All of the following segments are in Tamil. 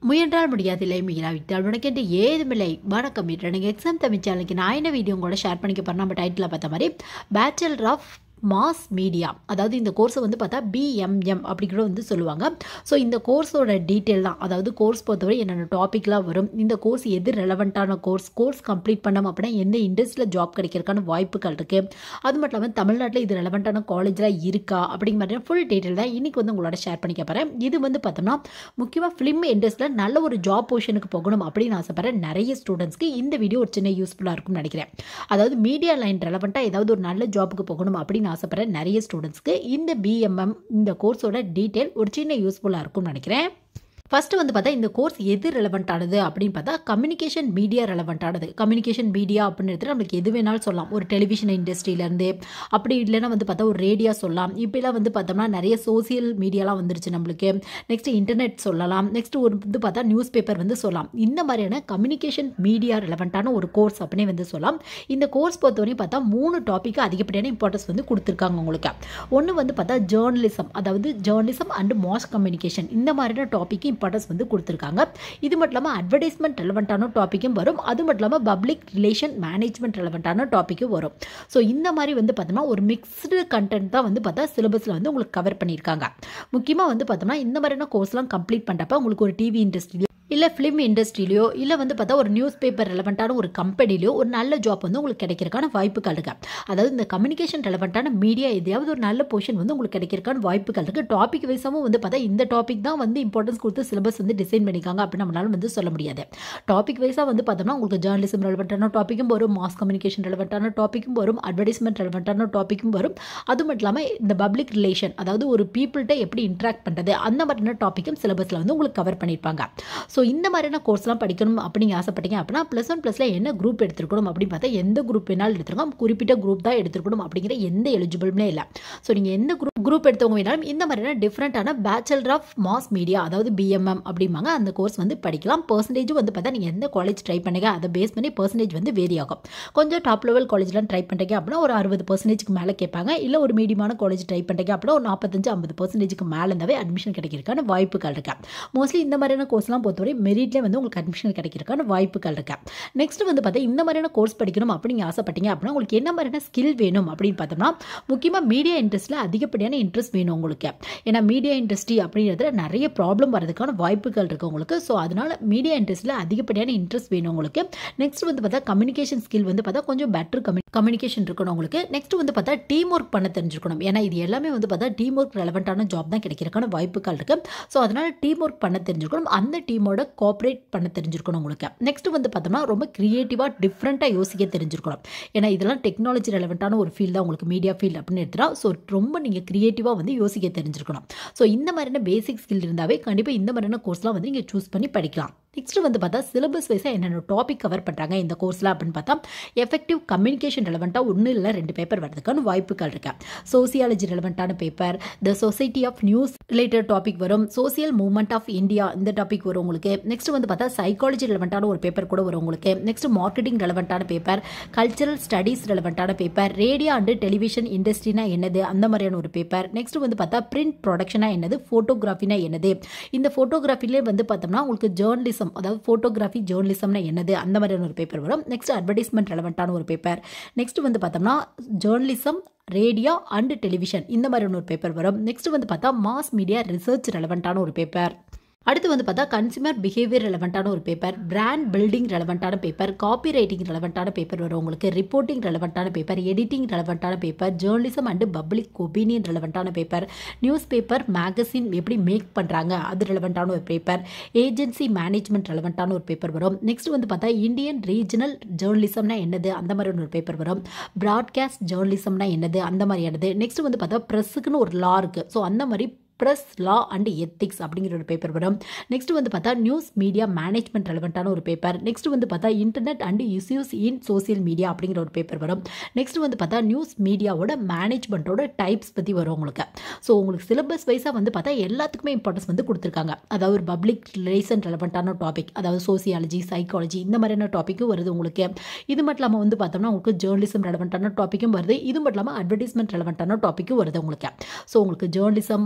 முயன்றால் முடியாதில்லை மீறாவிட்டால் உனக்கென்று ஏதுமில்லை வணக்கம் இன்று நீங்கள் எக்ஸாம் தமிழ் சேனலுக்கு நான் என்ன வீடியோ கூட ஷேர் பண்ணிக்க போகிறேன் நம்ம டைட்டில் பார்த்த மாதிரி பேச்சலர் ஆஃப் மாஸ் மீடியா அதாவது இந்த கோர்ஸை வந்து பார்த்தா பிஎம்எம் அப்படிங்கிற வந்து சொல்லுவாங்க ஸோ இந்த கோர்ஸோட டீட்டெயில் தான் அதாவது கோர்ஸ் பொறுத்தவரை என்னென்ன டாப்பிக்லாம் வரும் இந்த கோர்ஸ் எது ரெலவெண்ட்டான கோர்ஸ் கோர்ஸ் கம்ப்ளீட் பண்ணோம் அப்படின்னா எந்த இண்டஸ்ட்ரியில் ஜாப் கிடைக்கிறதுக்கான வாய்ப்புகள் இருக்குது அது மட்டும் இல்லாமல் தமிழ்நாட்டில் இது ரெலவெண்ட்டான காலேஜில் இருக்கா அப்படிங்கிற மாதிரி ஃபுல் டீட்டெயில் தான் இன்றைக்கி வந்து உங்களோட ஷேர் பண்ணிக்க போகிறேன் இது வந்து பார்த்தோம்னா முக்கியமாக ஃபிலிம் இண்டஸ்ட்ரியில் நல்ல ஒரு ஜாப் பொசிஷனுக்கு போகணும் அப்படின்னு ஆசைப்படுறேன் நிறைய ஸ்டூடெண்ட்ஸ்க்கு இந்த வீடியோ ஒரு சின்ன யூஸ்ஃபுல்லாக இருக்கும்னு நினைக்கிறேன் அதாவது மீடியா லைன் ரெலவெண்ட்டாக ஏதாவது ஒரு நல்ல ஜாப்புக்கு போகணும் அப்படின்னு ஆசைப்படுற நிறைய ஸ்டூடெண்ட்ஸ்க்கு இந்த பிஎம்எம் இந்த கோர்ஸோட டீட்டெயில் ஒரு சின்ன யூஸ்ஃபுல்லாக இருக்கும்னு நினைக்கிறேன் ஃபஸ்ட்டு வந்து பார்த்தா இந்த கோர்ஸ் எது ரெலவெண்ட்டானது அப்படின்னு பார்த்தா கம்யூனிகேஷன் மீடியா ரெலவெண்ட்டானது கம்யூனிகேஷன் மீடியா அப்படின்னு எடுத்துகிட்டு நம்மளுக்கு எது வேணாலும் சொல்லலாம் ஒரு டெலிவிஷன் இண்டஸ்ட்ரியிலேருந்து அப்படி இல்லைன்னா வந்து பார்த்தா ஒரு ரேடியோ சொல்லலாம் இப்போலாம் வந்து பார்த்தோம்னா நிறைய சோசியல் மீடியாலாம் வந்துருச்சு நம்மளுக்கு நெக்ஸ்ட் இன்டர்நெட் சொல்லலாம் நெக்ஸ்ட் ஒரு வந்து பார்த்தா நியூஸ் பேப்பர் வந்து சொல்லலாம் இந்த மாதிரியான கம்யூனிகேஷன் மீடியா ரெலவெண்ட்டான ஒரு கோர்ஸ் அப்படின்னே வந்து சொல்லலாம் இந்த கோர்ஸ் பொறுத்தவரையும் பார்த்தா மூணு டாப்பிக்கு அதிகப்படியான இம்பார்ட்டன்ஸ் வந்து கொடுத்துருக்காங்க உங்களுக்கு ஒன்று வந்து பார்த்தா ஜேர்னலிசம் அதாவது ஜேர்னலிசம் அண்ட் மாஸ் கம்யூனிகேஷன் இந்த மாதிரியான டாப்பிக்கு இம்பார்ட்டன்ஸ் வந்து கொடுத்துருக்காங்க இது மட்டும் இல்லாமல் அட்வர்டைஸ்மெண்ட் ரெலவெண்ட்டான டாப்பிக்கும் வரும் அது மட்டும் இல்லாமல் பப்ளிக் ரிலேஷன் மேனேஜ்மெண்ட் ரெலவெண்ட்டான டாப்பிக்கும் வரும் ஸோ இந்த மாதிரி வந்து பார்த்தோம்னா ஒரு மிக்ஸ்டு கண்டென்ட் தான் வந்து பார்த்தா சிலபஸில் வந்து உங்களுக்கு கவர் பண்ணியிருக்காங்க முக்கியமாக வந்து பார்த்தோம்னா இந்த மாதிரியான கோர்ஸ்லாம் கம்ப்ளீட் பண்ணுறப்ப உங்களுக்கு ஒரு டிவி இண்டஸ்ட்ரி இல்லை ஃபிலிம் இண்டஸ்ட்ரியிலையோ இல்லை வந்து பார்த்தா ஒரு நியூஸ் பேப்பர் ரெலவெண்ட்டான ஒரு கம்பெனிலையோ ஒரு நல்ல ஜாப் வந்து உங்களுக்கு கிடைக்கிறக்கான வாய்ப்புகள் இருக்கு அதாவது இந்த கம்யூனிகேஷன் ரெலவெண்ட்டான மீடியா எதையாவது ஒரு நல்ல பொசிஷன் வந்து உங்களுக்கு கிடைக்கிறக்கான வாய்ப்புகள் இருக்குது டாபிக் வைஸாகவும் வந்து பார்த்தா இந்த டாபிக் தான் வந்து இம்பார்ட்டன்ஸ் கொடுத்து சிலபஸ் வந்து டிசைன் பண்ணிக்காங்க அப்படின்னு நம்மளால வந்து சொல்ல முடியாது டாபிக் வைஸாக வந்து பார்த்தோம்னா உங்களுக்கு ஜேர்னலிசம் ரெலவெண்ட்டான டாப்பிக்கும் வரும் மாஸ் கம்யூனிகேஷன் ரெலவெண்ட்டான டாப்பிக்கும் வரும் அட்வர்டைஸ்மெண்ட் ரெலவெண்ட்டான டாப்பிக்கும் வரும் அது மட்டும் இல்லாமல் இந்த பப்ளிக் ரிலேஷன் அதாவது ஒரு பீப்புள்கிட்ட எப்படி இன்ட்ராக்ட் பண்ணுறது அந்த மாதிரியான டாப்பிக்கும் சிலபஸில் வந்து உங்களுக்கு கவர் பண்ணியிருப்பாங்க ஸோ இந்த மாதிரியான கோர்ஸ்லாம் படிக்கணும் அப்படிங்க ஆசைப்பட்டீங்க அப்படின்னா ப்ளஸ் ஒன் ப்ளஸில் என்ன குரூப் எடுத்துருக்கணும் அப்படின்னு பார்த்தா எந்த குரூப் வேணாலும் எடுத்துருக்கோம் குறிப்பிட்ட குரூப் தான் எடுத்துருக்கணும் அப்படிங்கிற எந்த எலிஜிபிளுமே இல்லை ஸோ நீங்கள் எந்த குரூப் குரூப் எடுத்தவங்க வேணாலும் இந்த மாதிரியான டிஃப்ரெண்ட்டான பேச்சலர் ஆஃப் மாஸ் மீடியா அதாவது பிஎம்எம் அப்படிம்பாங்க அந்த கோர்ஸ் வந்து படிக்கலாம் பர்சன்டேஜும் வந்து பார்த்தா நீங்கள் எந்த காலேஜ் ட்ரை பண்ணுங்க அதை பேஸ் பண்ணி பர்சன்டேஜ் வந்து வேரி ஆகும் கொஞ்சம் டாப் லெவல் காலேஜ்லாம் ட்ரை பண்ணுறீங்க அப்படின்னா ஒரு அறுபது பர்சன்டேஜ்க்கு மேலே கேட்பாங்க இல்லை ஒரு மீடியமான காலேஜ் ட்ரை பண்ணுறீங்க அப்படின்னா ஒரு நாற்பத்தஞ்சு ஐம்பது பர்சன்டேஜ்க்கு மேலே இருந்தாவே அட்மிஷன் கிடைக்கிறதுக்கான வாய்ப்புகள் இருக்கு மோஸ்ட்லி இந்த மாதிரியான கோர்ஸ்லாம் பொறுத்தவரை மெரிட்லேயே வந்து உங்களுக்கு அட்மிஷன் கிடைக்கிறதுக்கான வாய்ப்புகள் இருக்கு நெக்ஸ்ட் வந்து பார்த்தா இந்த மாதிரியான கோர்ஸ் படிக்கணும் அப்படின்னு ஆசைப்பட்டீங்க அப்படின்னா உங்களுக்கு என்ன மாதிரியான ஸ்கில் வேணும் அப்படின்னு பார்த்தோம்னா முக்கியமாக மீடியா இண்டஸ்ட்ரியில் அதிகப்படியான இன்ட்ரெஸ்ட் வேணும் உங்களுக்கு ஏன்னா மீடியா இண்டஸ்ட்ரி அப்படின்றதுல நிறைய ப்ராப்ளம் வரதுக்கான வாய்ப்புகள் இருக்குது உங்களுக்கு ஸோ அதனால் மீடியா இண்டஸ்ட்ரியில் அதிகப்படியான இன்ட்ரெஸ்ட் வேணும் உங்களுக்கு நெக்ஸ்ட் வந்து பார்த்தா கம்யூனிகேஷன் ஸ்கில் வந்து பார்த்தா கொஞ்சம் பெட்டர் கம்யூ கம்யூனிகேஷன் இருக்கணும் உங்களுக்கு நெக்ஸ்ட் வந்து பார்த்தா டீம் ஒர்க் பண்ண தெரிஞ்சிருக்கணும் ஏன்னா இது எல்லாமே வந்து பார்த்தா டீம் ஒர்க் ரெலவெண்ட்டான ஜாப் தான் கிடைக்கிறதுக்கான வாய்ப்புகள் இருக்குது ஸோ அதனால் டீம் ஒர்க் பண்ண தெரிஞ்சிருக்கணும் அந்த டீமோட கோஆப்ரேட் பண்ண தெரிஞ்சிருக்கணும் உங்களுக்கு நெக்ஸ்ட் வந்து பார்த்தோம்னா ரொம்ப க்ரியேட்டிவாக டிஃப்ரெண்ட்டாக யோசிக்க தெரிஞ்சிருக்கணும் ஏன்னா இதெல்லாம் டெக்னாலஜி ரெலவெண்ட்டான ஒரு ஃபீல்ட் தான் உங்களுக்கு மீடியா ஃபீல்ட் அப்படின்னு எடுத்துட்டா ஸோ ரொம்ப நீங்கள் க்ரியேட்டிவாக வந்து யோசிக்க தெரிஞ்சிருக்கணும் ஸோ இந்த மாதிரியான பேசிக் ஸ்கில் இருந்தாவே கண்டிப்பாக இந்த மாதிரியான கோர்ஸ்லாம் வந்து நீங்கள் சூஸ் பண்ணி படிக்கலாம் நெக்ஸ்ட் வந்து பார்த்தா சிலபஸ் வைஸாக என்னென்ன டாபிக் கவர் பண்ணுறாங்க இந்த கோர்ஸில் அப்படின்னு பார்த்தா எஃபெக்டிவ் கம்யூனிகேஷன் ரெலவெண்ட்டாக ஒன்று இல்லை ரெண்டு பேப்பர் வரதுக்கான வாய்ப்புகள் இருக்கு சோசியாலஜி ரெலவெண்ட்டான paper the society of news related topic வரும் சோசியல் மூவ்மெண்ட் ஆஃப் இந்தியா இந்த டாபிக் வரும் உங்களுக்கு நெக்ஸ்ட் வந்து பார்த்தா சைக்காலஜி ரெலவெண்ட்டான ஒரு பேப்பர் கூட வரும் உங்களுக்கு நெக்ஸ்ட் மார்க்கெட்டிங் ரெலவெண்ட்டான பேப்பர் கல்ச்சரல் ஸ்டடீஸ் ரெலவெண்ட்டான பேப்பர் ரேடியோ அண்டு டெலிவிஷன் இண்டஸ்ட்ரினா என்னது அந்த மாதிரியான ஒரு பேப்பர் நெக்ஸ்ட் வந்து பார்த்தா பிரிண்ட் ப்ரொடக்ஷனா என்னது ஃபோட்டோகிராஃபினா என்னது இந்த ஃபோட்டோகிராஃபிலே வந்து பார்த்தோம்னா உங்களுக்கு ஜேர்னலிசம் அதாவது ஃபோட்டோகிராஃபி ஜேர்னலிசம்னா என்னது அந்த மாதிரியான ஒரு பேப்பர் வரும் நெக்ஸ்ட் அட்வர்டைஸ்மெண்ட் ரெலவெண்ட்டான ஒரு பேப்பர் நெக்ஸ்ட் வந்து பார்த்தோம்னா ஜேர்னலிசம் ரேடியோ அண்ட் டெலிவிஷன் இந்த மாதிரியான ஒரு பேப்பர் வரும் நெக்ஸ்ட் வந்து பார்த்தா மாஸ் மீடியா ரிசர்ச் ரெலவெண்ட்டான ஒரு பேப்பர் அடுத்து வந்து பார்த்தா கன்சியூமர் பிஹேவியர் ரெலவெண்ட்டான ஒரு பேப்பர் பிராண்ட் பில்டிங் ரெலவெண்ட்டான பேப்பர் காப்பி ரைட்டிங் ரெலவெண்ட்டான பேப்பர் வரும் உங்களுக்கு ரிப்போர்ட்டிங் ரெலவெண்ட்டான பேப்பர் எடிட்டிங் ரெலவெண்ட்டான paper journalism and public opinion ரெலவெண்ட்டான பேப்பர் நியூஸ் பேப்பர் மேகசின் எப்படி மேக் பண்ணுறாங்க அது ரெலவெண்ட்டான ஒரு பேப்பர் ஏஜென்சி மேனேஜ்மெண்ட் ரெலவெண்ட்டான ஒரு பேப்பர் வரும் நெக்ஸ்ட் வந்து பார்த்தா இந்தியன் ரீஜனல் ஜேர்னலிசம்னா என்னது அந்த மாதிரியான ஒரு பேப்பர் வரும் ப்ராட்காஸ்ட் ஜேர்னலிசம்னா என்னது அந்த மாதிரியானது நெக்ஸ்ட் வந்து பார்த்தா ப்ரெஸ்ஸுக்குன்னு ஒரு லா இருக்குது ஸோ அந்த மாதிரி ப்ரெஸ் லா அண்ட் எத்திக்ஸ் அப்படிங்கிற ஒரு பேப்பர் வரும் நெக்ஸ்ட் வந்து பார்த்தா நியூஸ் மீடியா மேனேஜ்மெண்ட் ரெலவெண்ட்டான ஒரு பேப்பர் நெக்ஸ்ட் வந்து பார்த்தா internet and issues in social media அப்படிங்கிற ஒரு பேப்பர் வரும் நெக்ஸ்ட் வந்து பார்த்தா நியூஸ் மீடியாவோட மேனேஜ்மெண்ட்டோட டைப்ஸ் பற்றி வரும் உங்களுக்கு ஸோ உங்களுக்கு சிலபஸ் வைஸாக வந்து பார்த்தா எல்லாத்துக்குமே இம்பார்ட்டன்ஸ் வந்து கொடுத்துருக்காங்க அதாவது ஒரு பப்ளிக் ரிலேஷன் ரெலவெண்ட்டான டாபிக் அதாவது சோசியாலஜி சைக்காலஜி இந்த மாதிரியான டாப்பிக்கும் வருது உங்களுக்கு இது மட்டும் இல்லாமல் வந்து பார்த்தோம்னா உங்களுக்கு ஜேர்னலிசம் ரெலவெண்ட்டான டாப்பிக்கும் வருது இது மட்டும் இல்லாமல் அட்வர்டைஸ்மெண்ட் ரெலவெண்ட்டான டாப்பிக்கும் வருது உங்களுக்கு ஸோ உங்களுக்கு journalism mass communication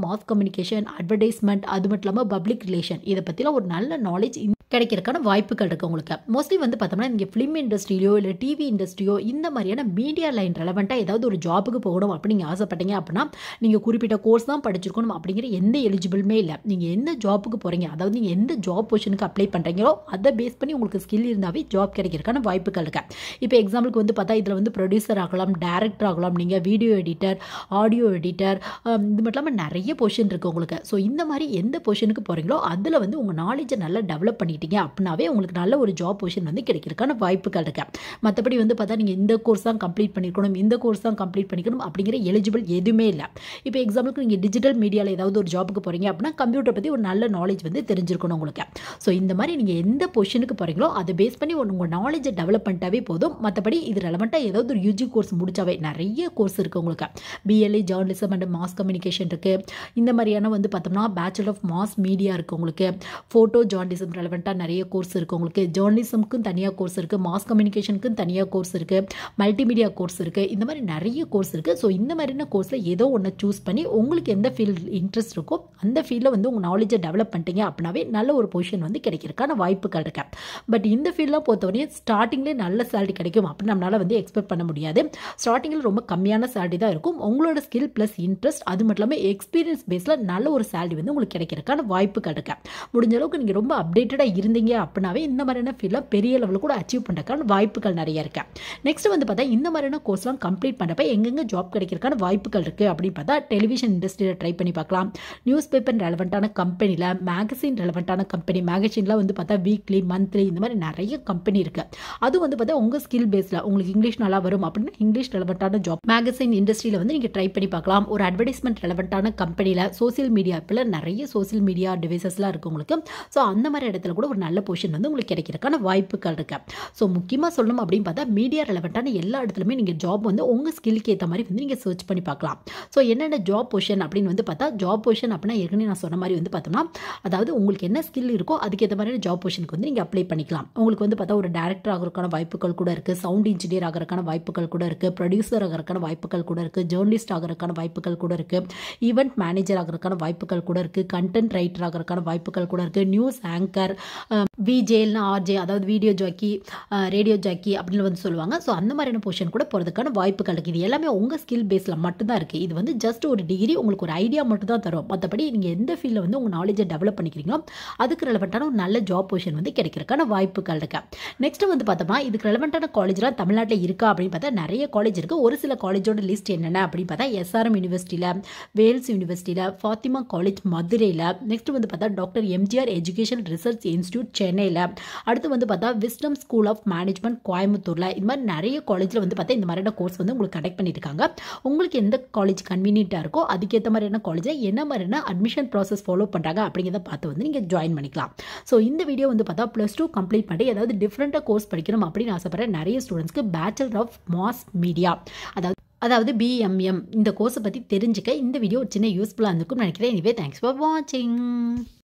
communication advertisement அது மட்டும் இல்லாமல் பப்ளிக் ரிலேஷன் இதை பற்றிலாம் ஒரு நல்ல நாலேஜ் கிடைக்கிறதுக்கான வாய்ப்புகள் இருக்குது உங்களுக்கு மோஸ்ட்லி வந்து பார்த்தோம்னா நீங்கள் ஃபிலிம் இண்டஸ்ட்ரியிலையோ இல்லை டிவி இண்டஸ்ட்ரியோ இந்த மாதிரியான மீடியா லைன் ரெலவெண்ட்டாக ஏதாவது ஒரு ஜாபுக்கு போகணும் அப்படின்னு நீங்கள் ஆசைப்பட்டீங்க அப்படின்னா நீங்கள் குறிப்பிட்ட கோர்ஸ் தான் படிச்சிருக்கணும் அப்படிங்கிற எந்த எலிஜிபிளுமே இல்லை நீங்கள் எந்த ஜாப்புக்கு போகிறீங்க அதாவது நீங்கள் எந்த ஜாப் பொசிஷனுக்கு அப்ளை பண்ணுறீங்களோ அதை பேஸ் பண்ணி உங்களுக்கு ஸ்கில் இருந்தாவே ஜாப் கிடைக்கிறதுக்கான வாய்ப்புகள் இருக்கு இப்போ எக்ஸாம்பிளுக்கு வந்து பார்த்தா இதில் வந்து ப்ரொடியூசர் ஆகலாம் டேரக்டர் ஆகலாம் நீங்கள் வீடியோ எடிட்டர் ஆடியோ எடிட்டர் இது மட்டும் இல்லாமல் நிறைய பொசிஷன் இருக்குது உங்களுக்கு ஸோ இந்த மாதிரி எந்த பொசிஷனுக்கு போகிறீங்களோ அதில் வந்து உங்கள் நாலேஜை நல்லா டெவலப் பண்ணிட்டீங்க அப்படின்னாவே உங்களுக்கு நல்ல ஒரு ஜாப் பொசிஷன் வந்து கிடைக்கிறதுக்கான வாய்ப்புகள் இருக்கு மற்றபடி வந்து பார்த்தா நீங்கள் இந்த கோர்ஸ் தான் கம்ப்ளீட் பண்ணிக்கணும் இந்த கோர்ஸ் தான் கம்ப்ளீட் பண்ணிக்கணும் அப்படிங்கிற எலிஜிபிள் எதுவுமே இல்லை இப்போ எக்ஸாம்பிளுக்கு நீங்கள் டிஜிட்டல் மீடியாவில் ஏதாவது ஒரு ஜாபுக்கு போகிறீங்க அப்படின்னா கம்ப்யூட்டர் பற்றி ஒரு நல்ல நாலேஜ் வந்து தெரிஞ்சிருக்கணும் உங்களுக்கு ஸோ இந்த மாதிரி நீங்கள் எந்த பொசிஷனுக்கு போகிறீங்களோ அதை பேஸ் பண்ணி உங்கள் நாலேஜை டெவலப் பண்ணிட்டாவே போதும் மற்றபடி இது ரெலவெண்ட்டாக ஏதாவது ஒரு யூஜி கோர்ஸ் முடிச்சாவே நிறைய கோர்ஸ் இருக்குது உங்களுக்கு BLA journalism and mass communication இருக்குது இந்த மாதிரியான வந்து பார்த்தோம்னா பேச்சுலர் ஆஃப் மாஸ் மீடியா இருக்குது உங்களுக்கு ஃபோட்டோ ஜேர்னலிசம் ரெலவெண்ட்டாக நிறைய கோர்ஸ் இருக்குது உங்களுக்கு ஜேர்னலிசம்க்கும் தனியாக கோர்ஸ் இருக்குது மாஸ் கம்யூனிகேஷனுக்கும் தனியாக கோர்ஸ் இருக்குது மல்டிமீடியா கோர்ஸ் இருக்குது இந்த மாதிரி நிறைய கோர்ஸ் இருக்குது ஸோ இந்த மாதிரியான கோர்ஸில் ஏதோ ஒன்று சூஸ் பண்ணி உங்களுக்கு எந்த ஃபீல்ட் இன்ட்ரெஸ்ட் இருக்கோ அந்த ஃபீல்டில் வந்து உங்கள் நாலேஜை டெவலப் பண்ணிட்டீங்க அப்படின்னாவே நல்ல ஒரு பொசிஷன் வந்து கிடைக்கிறதுக்கான வாய்ப்புகள் இருக்கு பட் இந்த ஃபீல்டில் பொறுத்தவரையும் ஸ்டார்டிங்லேயே நல்ல சேலரி கிடைக்கும் அப்படின்னு நம்மளால் வந்து எக்ஸ்பெக்ட் பண்ண முடியாது ஸ்டார்டிங்கில் ரொம்ப கம்மியான சேலரி தான் இருக்கும் உங்களோட ஸ்கில் ப்ளஸ் இன்ட்ரெஸ்ட் அது மட்டும் இல்லாமல் எக்ஸ்பீரியன்ஸ் பேஸில் நல்ல ஒரு சேலரி வந்து உங்களுக்கு கிடைக்கிறதுக்கான வாய்ப்புகள் இருக்கு முடிஞ்ச அளவுக்கு நீங்கள் ரொம்ப அப்டேட்டடாக இருந்தீங்க அப்படின்னாவே இந்த மாதிரியான ஃபீல்டில் பெரிய லெவலில் கூட அச்சீவ் பண்ணுறதுக்கான வாய்ப்புகள் நிறைய இருக்கு நெக்ஸ்ட் வந்து பார்த்தா இந்த மாதிரியான கோர்ஸ்லாம் கம்ப்ளீட் பண்ணுறப்ப எங்கெங்கே ஜாப் கிடைக்கிறதுக்கான வாய்ப்புகள் இருக்குது அப்படின்னு பார்த்தா டெலிவிஷன் இண்டஸ்ட்ரியில் ட்ரை பண்ணி பார்க்கலாம் நியூஸ் பேப்பர் ரெலவெண்ட்டான கம்பெனியில் மேகசின் ரெலவெண்ட்டான கம்பெனி மேகசினில் வந்து பார்த்தா வீக்லி மந்த்லி இந்த மாதிரி நிறைய கம்பெனி இருக்குது அது வந்து பார்த்தா உங்கள் ஸ்கில் பேஸில் உங்களுக்கு இங்கிலீஷ் நல்லா வரும் அப்படின்னா இங்கிலீஷ் ரெலவெண்ட்டான ஜாப் மேகசின் இண்டஸ்ட்ரியில் வந்து நீங்கள் ட்ரை பண்ணி பார்க்கலாம் ஒரு அட்வர்டைஸ்மெண்ட் ரெலவெண்ட்டான கம்பெனியில் சோசியல் மீடியா இப்போ நிறைய சோசியல் மீடியா டிவைசஸ்லாம் இருக்குது உங்களுக்கு ஸோ அந்த மாதிரி இடத்துல கூட ஒரு நல்ல பொசிஷன் வந்து உங்களுக்கு கிடைக்கிறதுக்கான வாய்ப்புகள் இருக்கு ஸோ முக்கியமாக சொல்லணும் அப்படின்னு பார்த்தா மீடியா ரெலவெண்ட்டான எல்லா இடத்துலையுமே நீங்கள் ஜாப் வந்து உங்கள் ஸ்கில்க்கு ஏற்ற மாதிரி வந்து நீங்கள் சர்ச் பண்ணி பார்க்கலாம் ஸோ என்னென்ன ஜாப் பொசிஷன் அப்படின்னு வந்து பார்த்தா ஜாப் பொசிஷன் அப்படின்னா ஏற்கனவே நான் சொன்ன மாதிரி வந்து பார்த்தோம்னா அதாவது உங்களுக்கு என்ன ஸ்கில் இருக்கோ அதுக்கேற்ற மாதிரி ஜாப் பொசிஷனுக்கு வந்து நீங்கள் அப்ளை பண்ணிக்கலாம் உங்களுக்கு வந்து பார்த்தா ஒரு டேரக்டர் ஆகிறதுக்கான வாய்ப்புகள் கூட இருக்குது சவுண்ட் இன்ஜினியர் ஆகிறதுக்கான வாய்ப்புகள் கூட இருக்குது ப்ரொடியூசர் ஆகிறதுக்கான வாய்ப்புகள் கூட இருக்குது ஜேர்னலிஸ்ட் ஆகிறதுக்கான வாய்ப்புகள் கூட இருக்குது ஈவெண்ட் மேனேஜர் ஆகிறதுக்கான வாய்ப்புகள் கூட இருக்குது கண்டென்ட் ரைட்டர் ஆகிறதுக்கான வாய்ப்புகள் கூட இருக்குது நியூஸ் ஆங்கர் விஜேல்னா ஆர்ஜே அதாவது வீடியோ ஜாக்கி ரேடியோ ஜாக்கி அப்படின்னு வந்து சொல்லுவாங்க ஸோ அந்த மாதிரியான பொசிஷன் கூட போகிறதுக்கான வாய்ப்புகள் இருக்குது இது எல்லாமே உங்கள் ஸ்கில் பேஸில் மட்டும்தான் இருக்குது இது வந்து ஜஸ்ட் ஒரு டிகிரி உங்களுக்கு ஒரு ஐடியா மட்டும் தான் தரும் மற்றபடி நீங்கள் எந்த ஃபீல்டில் வந்து உங்கள் நாலேஜை டெவலப் பண்ணிக்கிறீங்களோ அதுக்கு ரெலவெண்ட்டான ஒரு நல்ல ஜாப் பொசிஷன் வந்து கிடைக்கிறதுக்கான வாய்ப்புகள் இருக்கு நெக்ஸ்ட் வந்து பார்த்தோம்னா இதுக்கு ரெலவெண்ட்டான காலேஜ்லாம் தமிழ்நாட்டில் இருக்கா அப்படின்னு பார்த்தா நிறைய காலேஜ் இருக்குது ஒரு சில காலேஜோட லிஸ்ட் என்னென்ன அப்படின்னு பார்த்தா எஸ்ஆர்எம் யூனிவர்சிட்டியில் வேல்ஸ் யூனிவர்சிட்டியில் ஃபாத்திமா காலேஜ் மதுரையில் நெக்ஸ்ட் வந்து பார்த்தா doctor MGR education research institute சென்னையில் அடுத்து வந்து பார்த்தா விஸ்டம் ஸ்கூல் ஆஃப் மேனேஜ்மெண்ட் கோயம்புத்தூரில் இது மாதிரி நிறைய காலேஜில் வந்து பார்த்தா இந்த மாதிரியான கோர்ஸ் வந்து உங்களுக்கு கனெக்ட் பண்ணியிருக்காங்க உங்களுக்கு எந்த காலேஜ் கன்வீனியண்ட்டாக இருக்கோ அதுக்கேற்ற மாதிரியான காலேஜில் என்ன மாதிரியான அட்மிஷன் ப்ராசஸ் ஃபாலோ பண்ணுறாங்க அப்படிங்கிறத பார்த்து வந்து நீங்கள் ஜாயின் பண்ணிக்கலாம் ஸோ இந்த வீடியோ வந்து பார்த்தா ப்ளஸ் டூ கம்ப்ளீட் பண்ணி ஏதாவது டிஃப்ரெண்ட்டாக கோர்ஸ் படிக்கணும் அப்படின்னு ஆசைப்படுற நிறைய ஸ்டூடெண்ட்ஸ்க்கு பேச்சுலர் ஆஃப் மாஸ் மீடியா அதாவது அதாவது பிஎம்எம் இந்த கோர்ஸை பற்றி தெரிஞ்சுக்க இந்த வீடியோ ஒரு சின்ன யூஸ்ஃபுல்லாக இருந்திருக்கும்னு நினைக்கிறேன் எனிவே தேங்க்ஸ் ஃபார் வாட்சிங்